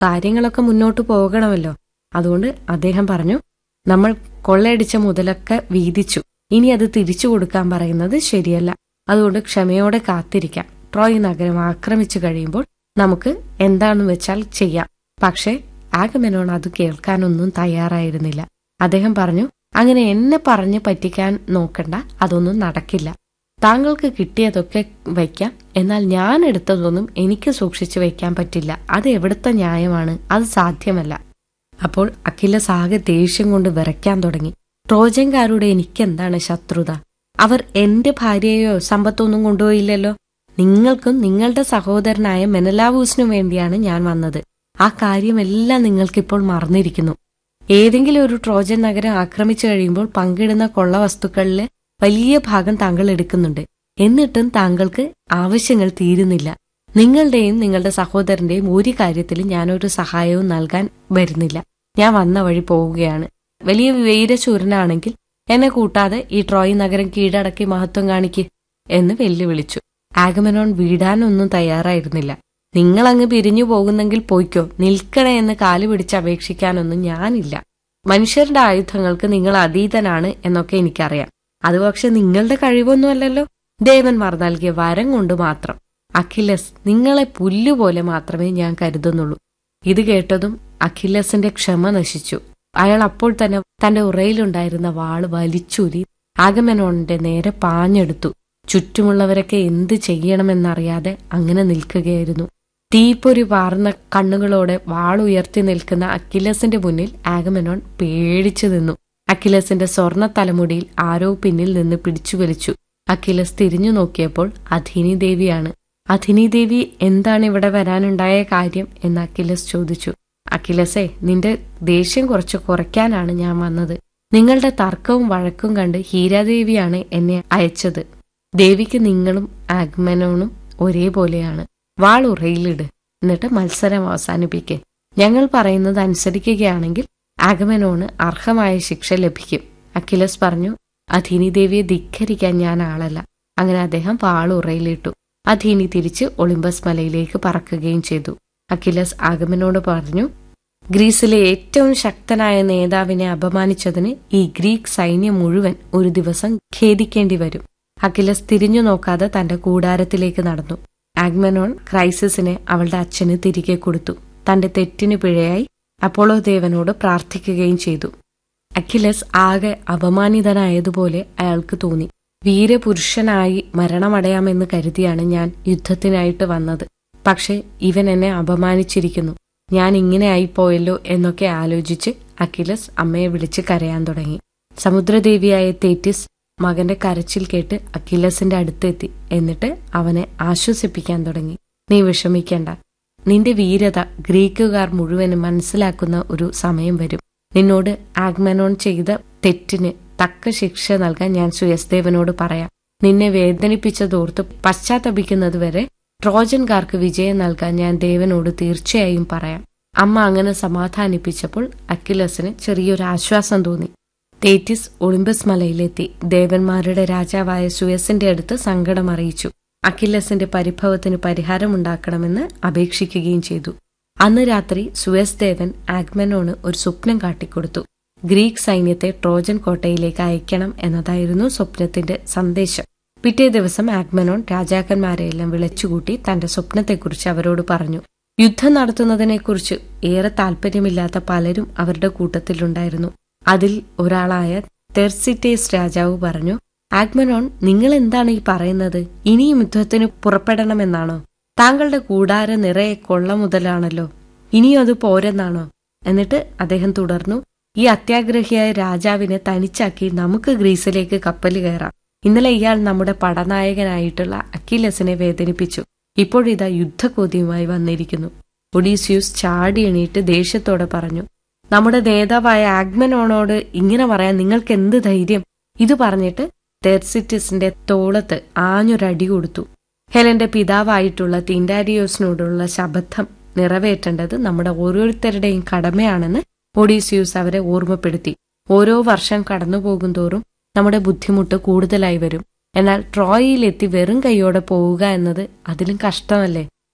കാര്യങ്ങളൊക്കെ മുന്നോട്ട് പോകണമല്ലോ അതുകൊണ്ട് അദ്ദേഹം പറഞ്ഞു നമ്മൾ കൊള്ളയടിച്ച മുതലൊക്കെ വീതിച്ചു ഇനി അത് തിരിച്ചു കൊടുക്കാൻ പറയുന്നത് ശരിയല്ല അതുകൊണ്ട് ക്ഷമയോടെ കാത്തിരിക്കാം ട്രോയ് നഗരം ആക്രമിച്ചു കഴിയുമ്പോൾ നമുക്ക് എന്താണെന്ന് വെച്ചാൽ ചെയ്യാം പക്ഷേ ആഗമെനോൺ അത് കേൾക്കാനൊന്നും തയ്യാറായിരുന്നില്ല അദ്ദേഹം പറഞ്ഞു അങ്ങനെ എന്നെ പറഞ്ഞ് പറ്റിക്കാൻ നോക്കണ്ട അതൊന്നും നടക്കില്ല താങ്കൾക്ക് കിട്ടിയതൊക്കെ വയ്ക്കാം എന്നാൽ ഞാൻ എടുത്തതൊന്നും എനിക്ക് സൂക്ഷിച്ചു വയ്ക്കാൻ പറ്റില്ല അത് എവിടുത്തെ ന്യായമാണ് അത് സാധ്യമല്ല അപ്പോൾ അഖിലസ് ആകെ ദേഷ്യം കൊണ്ട് വിറയ്ക്കാൻ തുടങ്ങി ട്രോജൻകാരുടെ എനിക്കെന്താണ് ശത്രുത അവർ എന്റെ ഭാര്യയെയോ സമ്പത്തൊന്നും കൊണ്ടുപോയില്ലല്ലോ നിങ്ങൾക്കും നിങ്ങളുടെ സഹോദരനായ മെനലാവൂസിനും വേണ്ടിയാണ് ഞാൻ വന്നത് ആ കാര്യമെല്ലാം നിങ്ങൾക്കിപ്പോൾ മറന്നിരിക്കുന്നു ഏതെങ്കിലും ഒരു ട്രോജൻ നഗരം ആക്രമിച്ചു കഴിയുമ്പോൾ പങ്കിടുന്ന കൊള്ള വസ്തുക്കളിലെ വലിയ ഭാഗം താങ്കൾ എടുക്കുന്നുണ്ട് എന്നിട്ടും താങ്കൾക്ക് ആവശ്യങ്ങൾ തീരുന്നില്ല നിങ്ങളുടെയും നിങ്ങളുടെ സഹോദരന്റെയും ഒരു കാര്യത്തിലും ഞാനൊരു സഹായവും നൽകാൻ വരുന്നില്ല ഞാൻ വന്ന വഴി പോവുകയാണ് വലിയ വീരശൂരനാണെങ്കിൽ എന്നെ കൂട്ടാതെ ഈ ട്രോയ് നഗരം കീഴടക്കി മഹത്വം കാണിക്ക് എന്ന് വെല്ലുവിളിച്ചു ആഗമനോൺ വീടാനൊന്നും തയ്യാറായിരുന്നില്ല നിങ്ങളങ്ങ് പിരിഞ്ഞു പോകുന്നെങ്കിൽ പോയിക്കോ നിൽക്കണേ എന്ന് കാല് പിടിച്ച് അപേക്ഷിക്കാനൊന്നും ഞാനില്ല മനുഷ്യരുടെ ആയുധങ്ങൾക്ക് നിങ്ങൾ അതീതനാണ് എന്നൊക്കെ എനിക്കറിയാം അത് പക്ഷെ നിങ്ങളുടെ കഴിവൊന്നുമല്ലല്ലോ ദേവന്മാർ നൽകിയ വരം കൊണ്ട് മാത്രം അഖിലസ് നിങ്ങളെ പുല്ലുപോലെ മാത്രമേ ഞാൻ കരുതുന്നുള്ളൂ ഇത് കേട്ടതും അഖിലസിന്റെ ക്ഷമ നശിച്ചു അയാൾ അപ്പോൾ തന്നെ തന്റെ ഉറയിലുണ്ടായിരുന്ന വാള് വലിച്ചൂരി ആഗമനോണിന്റെ നേരെ പാഞ്ഞെടുത്തു ചുറ്റുമുള്ളവരൊക്കെ എന്ത് ചെയ്യണമെന്നറിയാതെ അങ്ങനെ നിൽക്കുകയായിരുന്നു തീപ്പൊരി പാർന്ന കണ്ണുകളോടെ വാളുയർത്തി നിൽക്കുന്ന അക്കിലസിന്റെ മുന്നിൽ ആഗമനോൺ പേടിച്ചു നിന്നു അക്കിലസിന്റെ സ്വർണ്ണ തലമുടിയിൽ ആരോ പിന്നിൽ നിന്ന് പിടിച്ചു വലിച്ചു അക്കിലസ് തിരിഞ്ഞു നോക്കിയപ്പോൾ അധിനി ദേവിയാണ് അധിനി ദേവി എന്താണ് ഇവിടെ വരാനുണ്ടായ കാര്യം എന്ന് അക്കിലസ് ചോദിച്ചു അഖിലസേ നിന്റെ ദേഷ്യം കുറച്ച് കുറയ്ക്കാനാണ് ഞാൻ വന്നത് നിങ്ങളുടെ തർക്കവും വഴക്കും കണ്ട് ഹീരാദേവിയാണ് എന്നെ അയച്ചത് ദേവിക്ക് നിങ്ങളും ആഗ്മനോണും ഒരേപോലെയാണ് വാൾ ഉറയിലിട് എന്നിട്ട് മത്സരം അവസാനിപ്പിക്ക് ഞങ്ങൾ പറയുന്നത് അനുസരിക്കുകയാണെങ്കിൽ ആഗമനോണ് അർഹമായ ശിക്ഷ ലഭിക്കും അഖിലസ് പറഞ്ഞു അധീനി ദേവിയെ ധിക്കരിക്കാൻ ഞാൻ ആളല്ല അങ്ങനെ അദ്ദേഹം വാൾ ഉറയിലിട്ടു അധീനി തിരിച്ച് ഒളിമ്പസ് മലയിലേക്ക് പറക്കുകയും ചെയ്തു അഖിലസ് ആഗമനോട് പറഞ്ഞു ഗ്രീസിലെ ഏറ്റവും ശക്തനായ നേതാവിനെ അപമാനിച്ചതിന് ഈ ഗ്രീക്ക് സൈന്യം മുഴുവൻ ഒരു ദിവസം ഖേദിക്കേണ്ടി വരും അഖിലസ് തിരിഞ്ഞു നോക്കാതെ തന്റെ കൂടാരത്തിലേക്ക് നടന്നു ആഗ്മനോൺ ക്രൈസിസിനെ അവളുടെ അച്ഛന് തിരികെ കൊടുത്തു തന്റെ തെറ്റിന് പിഴയായി അപ്പോളോ ദേവനോട് പ്രാർത്ഥിക്കുകയും ചെയ്തു അഖിലസ് ആകെ അപമാനിതനായതുപോലെ അയാൾക്ക് തോന്നി വീരപുരുഷനായി മരണമടയാമെന്ന് കരുതിയാണ് ഞാൻ യുദ്ധത്തിനായിട്ട് വന്നത് പക്ഷെ ഇവൻ എന്നെ അപമാനിച്ചിരിക്കുന്നു ഞാൻ ഇങ്ങനെ ആയിപ്പോയല്ലോ എന്നൊക്കെ ആലോചിച്ച് അഖിലസ് അമ്മയെ വിളിച്ച് കരയാൻ തുടങ്ങി സമുദ്രദേവിയായ തേറ്റിസ് മകന്റെ കരച്ചിൽ കേട്ട് അഖിലസിന്റെ അടുത്തെത്തി എന്നിട്ട് അവനെ ആശ്വസിപ്പിക്കാൻ തുടങ്ങി നീ വിഷമിക്കേണ്ട നിന്റെ വീരത ഗ്രീക്കുകാർ മുഴുവനും മനസ്സിലാക്കുന്ന ഒരു സമയം വരും നിന്നോട് ആഗ്മനോൺ ചെയ്ത തെറ്റിന് തക്ക ശിക്ഷ നൽകാൻ ഞാൻ സുയസ്ദേവനോട് പറയാം നിന്നെ വേദനിപ്പിച്ചതോർത്ത് പശ്ചാത്തപിക്കുന്നതുവരെ ട്രോജൻകാർക്ക് വിജയം നൽകാൻ ഞാൻ ദേവനോട് തീർച്ചയായും പറയാം അമ്മ അങ്ങനെ സമാധാനിപ്പിച്ചപ്പോൾ അക്കിലസിന് ചെറിയൊരു ആശ്വാസം തോന്നി തേറ്റിസ് ഒളിമ്പസ് മലയിലെത്തി ദേവന്മാരുടെ രാജാവായ സുയസിന്റെ അടുത്ത് സങ്കടം അറിയിച്ചു അക്കില്ലസിന്റെ പരിഭവത്തിന് പരിഹാരമുണ്ടാക്കണമെന്ന് അപേക്ഷിക്കുകയും ചെയ്തു അന്ന് രാത്രി സുയസ് ദേവൻ ആഗ്മനോണ് ഒരു സ്വപ്നം കാട്ടിക്കൊടുത്തു ഗ്രീക്ക് സൈന്യത്തെ ട്രോജൻ കോട്ടയിലേക്ക് അയക്കണം എന്നതായിരുന്നു സ്വപ്നത്തിന്റെ സന്ദേശം പിറ്റേ ദിവസം ആഗ്മനോൺ രാജാക്കന്മാരെയെല്ലാം വിളിച്ചുകൂട്ടി തന്റെ സ്വപ്നത്തെക്കുറിച്ച് അവരോട് പറഞ്ഞു യുദ്ധം നടത്തുന്നതിനെക്കുറിച്ച് ഏറെ താല്പര്യമില്ലാത്ത പലരും അവരുടെ കൂട്ടത്തിലുണ്ടായിരുന്നു അതിൽ ഒരാളായ തെർസിറ്റേസ് രാജാവ് പറഞ്ഞു ആഗ്മനോൺ നിങ്ങൾ എന്താണ് ഈ പറയുന്നത് ഇനിയും യുദ്ധത്തിന് പുറപ്പെടണമെന്നാണോ താങ്കളുടെ കൂടാര നിറയെ കൊള്ള മുതലാണല്ലോ ഇനിയും അത് പോരെന്നാണോ എന്നിട്ട് അദ്ദേഹം തുടർന്നു ഈ അത്യാഗ്രഹിയായ രാജാവിനെ തനിച്ചാക്കി നമുക്ക് ഗ്രീസിലേക്ക് കപ്പൽ കയറാം ഇന്നലെ ഇയാൾ നമ്മുടെ പടനായകനായിട്ടുള്ള അക്കിലസിനെ വേദനിപ്പിച്ചു ഇപ്പോഴിതാ യുദ്ധക്കോതിയുമായി വന്നിരിക്കുന്നു ഒഡീസിയൂസ് ചാടി എണീറ്റ് ദേഷ്യത്തോടെ പറഞ്ഞു നമ്മുടെ നേതാവായ ആഗ്മനോണോട് ഇങ്ങനെ പറയാൻ നിങ്ങൾക്ക് എന്ത് ധൈര്യം ഇത് പറഞ്ഞിട്ട് തെർസിറ്റിസിന്റെ തോളത്ത് ആഞ്ഞൊരടി കൊടുത്തു ഹെലന്റെ പിതാവായിട്ടുള്ള തിൻഡാരിയോസിനോടുള്ള ശബദ്ധം നിറവേറ്റേണ്ടത് നമ്മുടെ ഓരോരുത്തരുടെയും കടമയാണെന്ന് ഒഡീസിയൂസ് അവരെ ഓർമ്മപ്പെടുത്തി ഓരോ വർഷം കടന്നുപോകും തോറും നമ്മുടെ ബുദ്ധിമുട്ട് കൂടുതലായി വരും എന്നാൽ ട്രോയിലെത്തി വെറും കൈയോടെ പോവുക എന്നത് അതിലും കഷ്ടമല്ലേ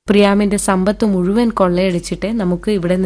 പ്രിയാമിന്റെ സമ്പത്ത് മുഴുവൻ കൊള്ളയടിച്ചിട്ട് നമുക്ക് ഇവിടെ